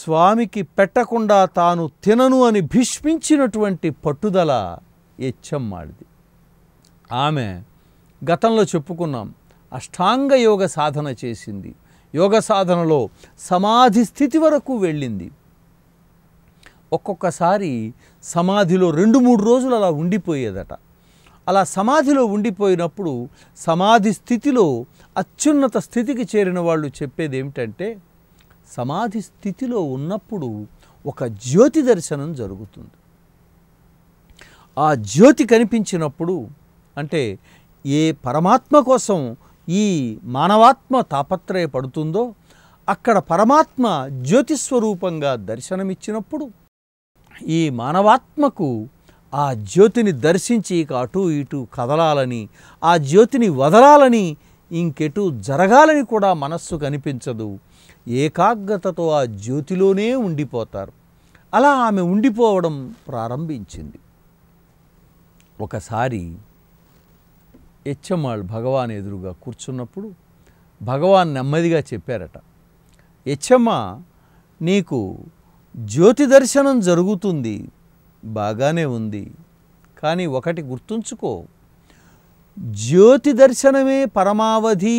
స్వామికి పెట్టకుండా తాను తినను అని భీష్మించినటువంటి పట్టుదల ఎచ్చమ్మాడిది ఆమె గతంలో చెప్పుకున్నాం అష్టాంగ యోగ సాధన చేసింది యోగ సాధనలో సమాధి స్థితి వరకు వెళ్ళింది ఒక్కొక్కసారి సమాధిలో రెండు మూడు రోజులు అలా ఉండిపోయేదట అలా సమాధిలో ఉండిపోయినప్పుడు సమాధి స్థితిలో అత్యున్నత స్థితికి చేరిన వాళ్ళు చెప్పేది ఏమిటంటే సమాధి స్థితిలో ఉన్నప్పుడు ఒక జ్యోతి దర్శనం జరుగుతుంది ఆ జ్యోతి కనిపించినప్పుడు అంటే ఏ పరమాత్మ కోసం ఈ మానవాత్మ తాపత్రయపడుతుందో అక్కడ పరమాత్మ జ్యోతిస్వరూపంగా దర్శనమిచ్చినప్పుడు ఈ మానవాత్మకు ఆ జ్యోతిని దర్శించి ఇక అటు ఇటు కదలాలని ఆ జ్యోతిని వదలాలని ఇంకెటు జరగాలని కూడా మనస్సు కనిపించదు ఏకాగ్రతతో ఆ జ్యోతిలోనే ఉండిపోతారు అలా ఆమె ఉండిపోవడం ప్రారంభించింది ఒకసారి హెచ్చమ్మాళ్ళు భగవాన్ ఎదురుగా కూర్చున్నప్పుడు భగవాన్ నెమ్మదిగా చెప్పారట హెచ్చమ్మ నీకు జ్యోతి దర్శనం జరుగుతుంది బాగానే ఉంది కానీ ఒకటి గుర్తుంచుకో జ్యోతి దర్శనమే పరమావధి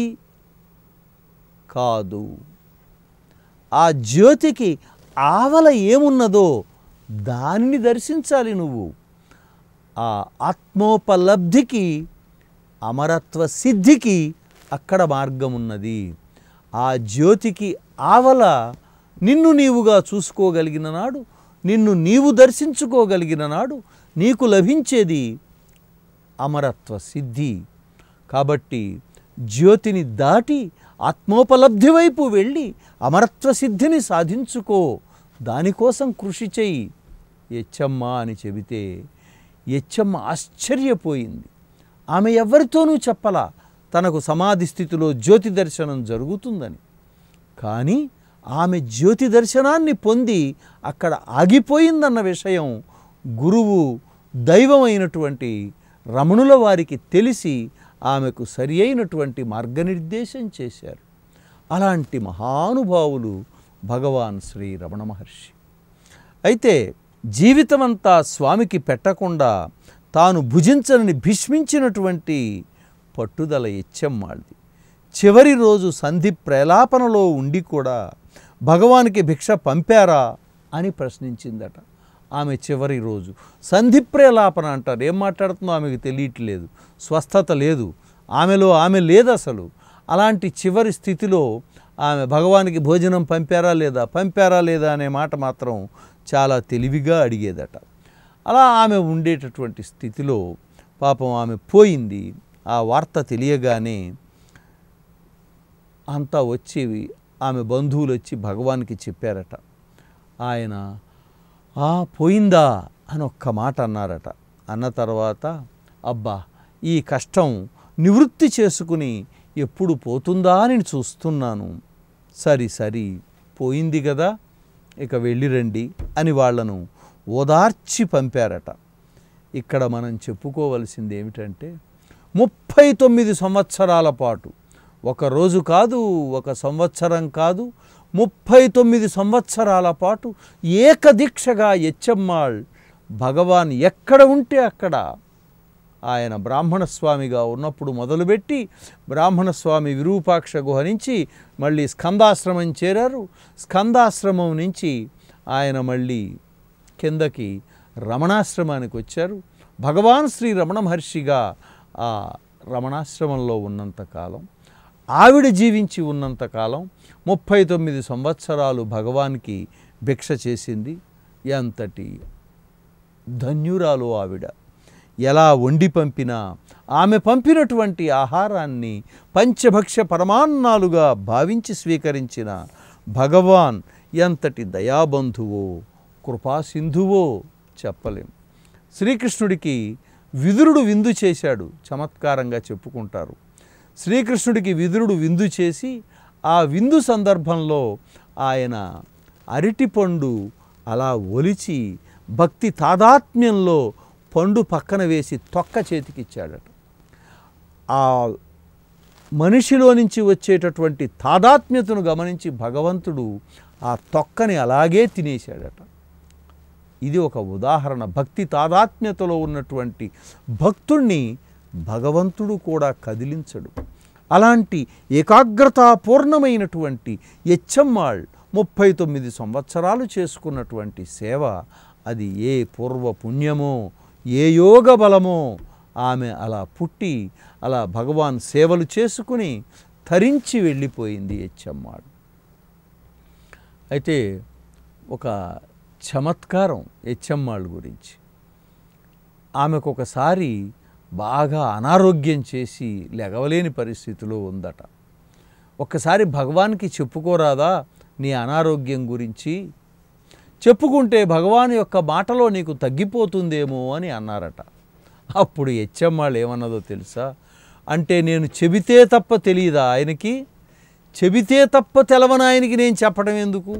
కాదు ఆ జ్యోతికి ఆవల ఏమున్నదో దానిని దర్శించాలి నువ్వు ఆ ఆత్మోపలబ్ధికి అమరత్వ సిద్ధికి అక్కడ మార్గం ఉన్నది ఆ జ్యోతికి ఆవల నిన్ను నీవుగా చూసుకోగలిగిన నాడు నిన్ను నీవు దర్శించుకోగలిగిన నాడు నీకు లభించేది అమరత్వ సిద్ధి కాబట్టి జ్యోతిని దాటి ఆత్మోపలబ్ధి వైపు వెళ్ళి అమరత్వ సిద్ధిని సాధించుకో దానికోసం కృషి చెయ్యి ఎచ్చమ్మ అని చెబితే ఎచ్చమ్మ ఆశ్చర్యపోయింది ఆమె ఎవరితోనూ చెప్పలా తనకు సమాధి స్థితిలో జ్యోతి దర్శనం జరుగుతుందని కానీ ఆమె జ్యోతి దర్శనాన్ని పొంది అక్కడ ఆగిపోయిందన్న విషయం గురువు దైవమైనటువంటి రమణుల వారికి తెలిసి ఆమెకు సరి అయినటువంటి మార్గనిర్దేశం చేశారు అలాంటి మహానుభావులు భగవాన్ శ్రీ రమణ మహర్షి అయితే జీవితమంతా స్వామికి పెట్టకుండా తాను భుజించనని భీష్మించినటువంటి పట్టుదల ఎచ్చెమ్మాళ్ళది చివరి రోజు సంధి ప్రేలాపనలో ఉండి కూడా భగవానికి భిక్ష పంపారా అని ప్రశ్నించిందట ఆమె చివరి రోజు సంధి ప్రేలాపన అంటారు ఏం మాట్లాడుతుందో ఆమెకు తెలియట్లేదు స్వస్థత లేదు ఆమెలో ఆమె లేదు అసలు అలాంటి చివరి స్థితిలో ఆమె భగవానికి భోజనం పంపారా లేదా పంపారా లేదా అనే మాట మాత్రం చాలా తెలివిగా అడిగేదట అలా ఆమె ఉండేటటువంటి స్థితిలో పాపం ఆమె పోయింది ఆ వార్త తెలియగానే అంతా వచ్చి ఆమె బంధువులు వచ్చి భగవానికి చెప్పారట ఆయన ఆ పోయిందా అని ఒక్క మాట అన్నారట అన్న తర్వాత అబ్బా ఈ కష్టం నివృత్తి చేసుకుని ఎప్పుడు పోతుందా అని చూస్తున్నాను సరి సరి పోయింది కదా ఇక వెళ్ళిరండి అని వాళ్లను ఓదార్చి పంపారట ఇక్కడ మనం చెప్పుకోవలసింది ఏమిటంటే ముప్పై తొమ్మిది సంవత్సరాల పాటు ఒక రోజు కాదు ఒక సంవత్సరం కాదు ముప్పై తొమ్మిది సంవత్సరాల పాటు ఏకదీక్షగా ఎచ్చమ్మాళ్ భగవాన్ ఎక్కడ ఉంటే అక్కడ ఆయన బ్రాహ్మణ స్వామిగా ఉన్నప్పుడు మొదలుపెట్టి బ్రాహ్మణ స్వామి విరూపాక్ష గుహ నుంచి మళ్ళీ స్కందాశ్రమం చేరారు స్కందాశ్రమం నుంచి ఆయన మళ్ళీ కిందకి రమణాశ్రమానికి వచ్చారు భగవాన్ శ్రీ రమణ మహర్షిగా ఆ రమణాశ్రమంలో ఉన్నంతకాలం ఆవిడ జీవించి ఉన్నంతకాలం ముప్పై తొమ్మిది సంవత్సరాలు భగవాన్కి భిక్ష చేసింది ఎంతటి ధన్యురాలు ఆవిడ ఎలా వండి పంపినా ఆమె పంపినటువంటి ఆహారాన్ని పంచభక్ష పరమాన్నాలుగా భావించి స్వీకరించిన భగవాన్ ఎంతటి దయాబంధువో కృపాసింధువో చెప్పలేం శ్రీకృష్ణుడికి విదురుడు విందు చేశాడు చమత్కారంగా చెప్పుకుంటారు శ్రీకృష్ణుడికి విదురుడు విందు చేసి ఆ విందు సందర్భంలో ఆయన అరటిపండు అలా ఒలిచి భక్తి తాదాత్మ్యంలో పండు పక్కన వేసి తొక్క చేతికిచ్చాడట ఆ మనిషిలో నుంచి వచ్చేటటువంటి తాదాత్మ్యతను గమనించి భగవంతుడు ఆ తొక్కని అలాగే తినేశాడట ఇది ఒక ఉదాహరణ భక్తి తాదాత్మ్యతలో ఉన్నటువంటి భక్తుణ్ణి భగవంతుడు కూడా కదిలించడు అలాంటి ఏకాగ్రతాపూర్ణమైనటువంటి ఎచ్చమ్మాళ్ ముప్పై తొమ్మిది సంవత్సరాలు చేసుకున్నటువంటి సేవ అది ఏ పూర్వ పుణ్యమో ఏ యోగ బలమో ఆమె అలా పుట్టి అలా భగవాన్ సేవలు చేసుకుని తరించి వెళ్ళిపోయింది ఎచ్చమ్మాళ్ అయితే ఒక చమత్కారం ఎచ్చమ్మాళ్ళ గురించి ఆమెకు ఒకసారి బాగా అనారోగ్యం చేసి లెగవలేని పరిస్థితిలో ఉందట ఒక్కసారి భగవాన్కి చెప్పుకోరాదా నీ అనారోగ్యం గురించి చెప్పుకుంటే భగవాన్ యొక్క మాటలో నీకు తగ్గిపోతుందేమో అని అన్నారట అప్పుడు హెచ్చమ్మాళ్ళు ఏమన్నదో తెలుసా అంటే నేను చెబితే తప్ప తెలియదా ఆయనకి చెబితే తప్ప తెలవని ఆయనకి నేను చెప్పడం ఎందుకు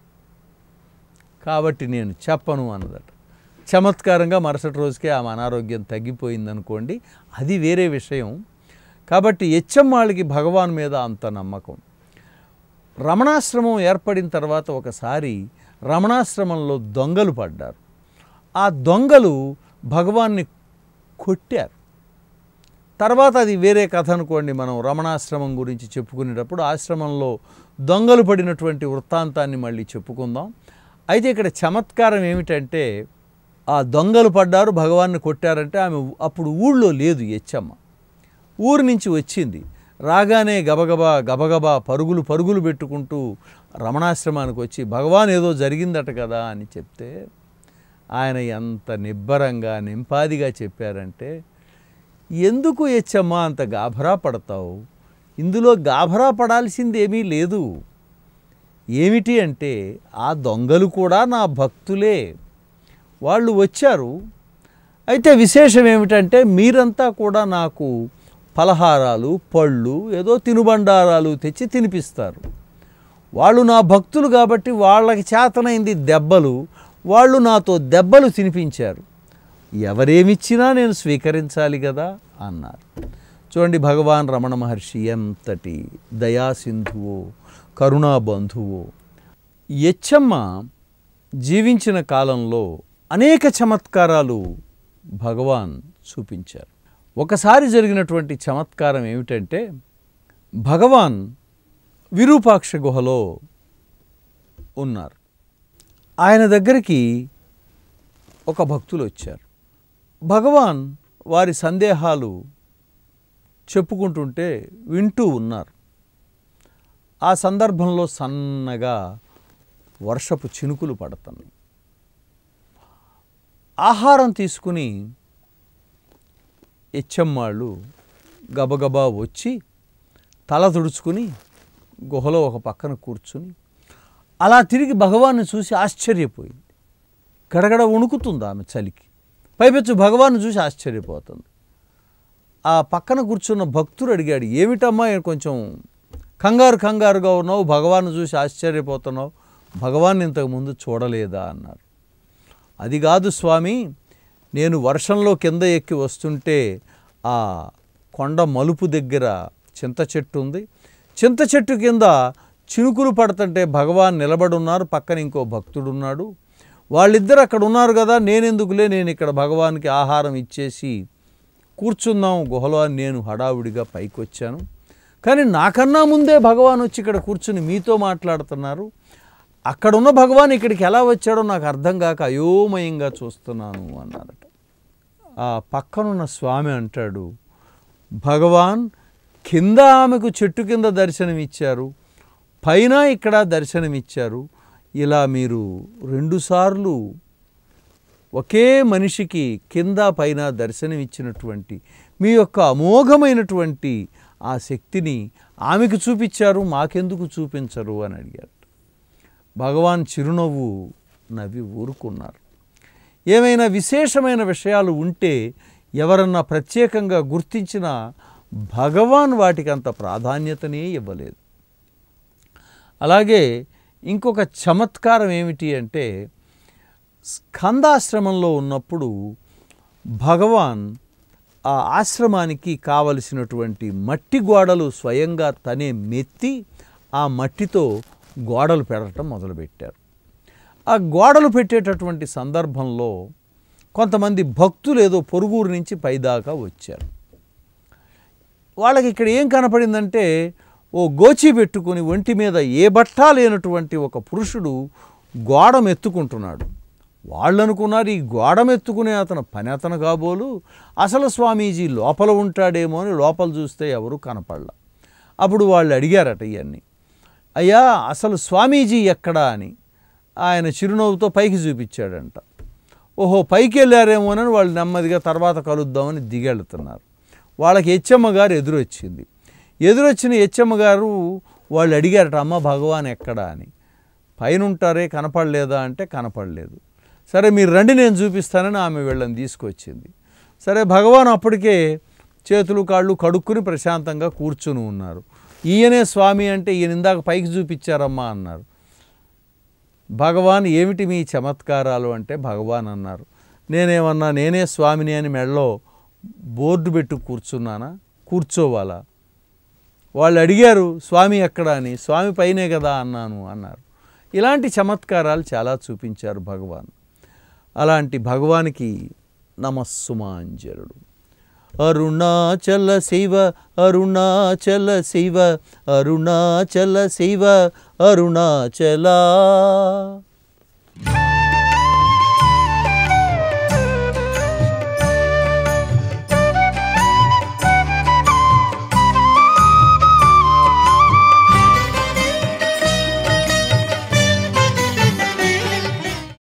కాబట్టి నేను చెప్పను అన్నదట చమత్కారంగా మరుసటి రోజుకే ఆమె అనారోగ్యం తగ్గిపోయిందనుకోండి అది వేరే విషయం కాబట్టి ఎచ్చమ్మాళ్ళకి భగవాన్ మీద అంత నమ్మకం రమణాశ్రమం ఏర్పడిన తర్వాత ఒకసారి రమణాశ్రమంలో దొంగలు పడ్డారు ఆ దొంగలు భగవాన్ని కొట్టారు తర్వాత అది వేరే కథ అనుకోండి మనం రమణాశ్రమం గురించి చెప్పుకునేటప్పుడు ఆశ్రమంలో దొంగలు పడినటువంటి వృత్తాంతాన్ని మళ్ళీ చెప్పుకుందాం అయితే ఇక్కడ చమత్కారం ఏమిటంటే ఆ దొంగలు పడ్డారు భగవాన్ని కొట్టారంటే ఆమె అప్పుడు ఊళ్ళో లేదు ఎచ్చమ్మ ఊరి నుంచి వచ్చింది రాగానే గబగబా గబగబా పరుగులు పరుగులు పెట్టుకుంటూ రమణాశ్రమానికి వచ్చి భగవాన్ ఏదో జరిగిందట కదా అని చెప్తే ఆయన ఎంత నిబ్బరంగా నింపాదిగా చెప్పారంటే ఎందుకు ఎచ్చమ్మా అంత గాభరా పడతావు ఇందులో గాభరా పడాల్సింది ఏమీ లేదు ఏమిటి అంటే ఆ దొంగలు కూడా నా భక్తులే వాళ్ళు వచ్చారు అయితే విశేషం ఏమిటంటే మీరంతా కూడా నాకు పలహారాలు పళ్ళు ఏదో తినుబండారాలు తెచ్చి తినిపిస్తారు వాళ్ళు నా భక్తులు కాబట్టి వాళ్ళకి చేతనైంది దెబ్బలు వాళ్ళు నాతో దెబ్బలు తినిపించారు ఎవరేమిచ్చినా నేను స్వీకరించాలి కదా అన్నారు చూడండి భగవాన్ రమణ మహర్షి ఎంతటి దయాసింధువో కరుణాబంధువో యచ్చమ్మ జీవించిన కాలంలో అనేక చమత్కారాలు భగవాన్ చూపించారు ఒకసారి జరిగినటువంటి చమత్కారం ఏమిటంటే భగవాన్ విరూపాక్ష గుహలో ఉన్నారు ఆయన దగ్గరికి ఒక భక్తులు వచ్చారు భగవాన్ వారి సందేహాలు చెప్పుకుంటుంటే వింటూ ఉన్నారు ఆ సందర్భంలో సన్నగా వర్షపు చినుకులు పడుతున్నాయి ఆహారం తీసుకుని ఎచ్చమ్మాళ్ళు గబగబా వచ్చి తల తుడుచుకుని గుహలో ఒక పక్కన కూర్చుని అలా తిరిగి భగవాన్ని చూసి ఆశ్చర్యపోయింది గడగడ వణుకుతుంది ఆమె చలికి పైపెచ్చు భగవాన్ని చూసి ఆశ్చర్యపోతుంది ఆ పక్కన కూర్చున్న భక్తుడు అడిగాడు ఏమిటమ్మా ఈయన కొంచెం కంగారు కంగారుగా ఉన్నావు భగవాన్ని చూసి ఆశ్చర్యపోతున్నావు భగవాన్ ఇంతకుముందు చూడలేదా అన్నారు అది కాదు స్వామి నేను వర్షంలో కింద ఎక్కి వస్తుంటే ఆ కొండ మలుపు దగ్గర చింత చెట్టు ఉంది చింత చెట్టు కింద చినుకులు పడుతుంటే భగవాన్ నిలబడి ఉన్నారు పక్కన ఇంకో భక్తుడు ఉన్నాడు వాళ్ళిద్దరు అక్కడ ఉన్నారు కదా నేనెందుకులే నేను ఇక్కడ భగవాన్కి ఆహారం ఇచ్చేసి కూర్చుందాం గుహలో అని నేను హడావుడిగా పైకి వచ్చాను కానీ నాకన్నా ముందే భగవాన్ వచ్చి ఇక్కడ కూర్చుని మీతో మాట్లాడుతున్నారు అక్కడ ఉన్న భగవాన్ ఇక్కడికి ఎలా వచ్చాడో నాకు అర్థం కాక అయోమయంగా చూస్తున్నాను అన్నారట ఆ పక్కనున్న స్వామి అంటాడు భగవాన్ కింద ఆమెకు చెట్టు కింద దర్శనమిచ్చారు పైన ఇక్కడ దర్శనమిచ్చారు ఇలా మీరు రెండుసార్లు ఒకే మనిషికి కింద పైన దర్శనమిచ్చినటువంటి మీ యొక్క అమోఘమైనటువంటి ఆ శక్తిని ఆమెకు చూపించారు మాకెందుకు చూపించరు అని అడిగారు భగవాన్ చిరునవ్వు నవ్వి ఊరుకున్నారు ఏమైనా విశేషమైన విషయాలు ఉంటే ఎవరన్నా ప్రత్యేకంగా గుర్తించిన భగవాన్ వాటికి అంత ప్రాధాన్యతనే ఇవ్వలేదు అలాగే ఇంకొక చమత్కారం ఏమిటి అంటే స్కందాశ్రమంలో ఉన్నప్పుడు భగవాన్ ఆ ఆశ్రమానికి కావలసినటువంటి మట్టి గోడలు స్వయంగా తనే మెత్తి ఆ మట్టితో గోడలు పెడటం మొదలుపెట్టారు ఆ గోడలు పెట్టేటటువంటి సందర్భంలో కొంతమంది భక్తులు ఏదో పొరుగురు నుంచి పైదాకా వచ్చారు వాళ్ళకి ఇక్కడ ఏం కనపడిందంటే ఓ గోచి పెట్టుకుని ఒంటి మీద ఏ బట్టా లేనటువంటి ఒక పురుషుడు గోడం ఎత్తుకుంటున్నాడు వాళ్ళు అనుకున్నారు ఈ గోడం ఎత్తుకునే అతను పని అతను కాబోలు అసలు స్వామీజీ లోపల ఉంటాడేమో అని లోపల చూస్తే ఎవరు కనపడలా అప్పుడు వాళ్ళు అడిగారట ఇవన్నీ అయ్యా అసలు స్వామీజీ ఎక్కడా అని ఆయన చిరునవ్వుతో పైకి చూపించాడంట ఓహో పైకి వెళ్ళారేమోనని వాళ్ళు నెమ్మదిగా తర్వాత కలుద్దామని దిగెళ్తున్నారు వాళ్ళకి హెచ్చమ్మ గారు ఎదురొచ్చింది ఎదురొచ్చిన హెచ్చమ్మ గారు వాళ్ళు అడిగారట అమ్మ భగవాన్ ఎక్కడా అని పైన ఉంటారే కనపడలేదా అంటే కనపడలేదు సరే మీరు రండి నేను చూపిస్తానని ఆమె వీళ్ళని తీసుకొచ్చింది సరే భగవాన్ అప్పటికే చేతులు కాళ్ళు కడుక్కుని ప్రశాంతంగా కూర్చుని ఉన్నారు ఈయనే స్వామి అంటే ఈయన ఇందాక పైకి చూపించారమ్మా అన్నారు భగవాన్ ఏమిటి మీ చమత్కారాలు అంటే భగవాన్ అన్నారు నేనేమన్నా నేనే స్వామిని అని మెడలో బోర్డు పెట్టు కూర్చున్నానా కూర్చోవాలా వాళ్ళు అడిగారు స్వామి ఎక్కడ అని స్వామి పైనే కదా అన్నాను అన్నారు ఇలాంటి చమత్కారాలు చాలా చూపించారు భగవాన్ అలాంటి భగవానికి నమస్సుమాంజలుడు అరుణాచల శివ అరుణాచల శివ అరుణాచల శివ అరుణాచల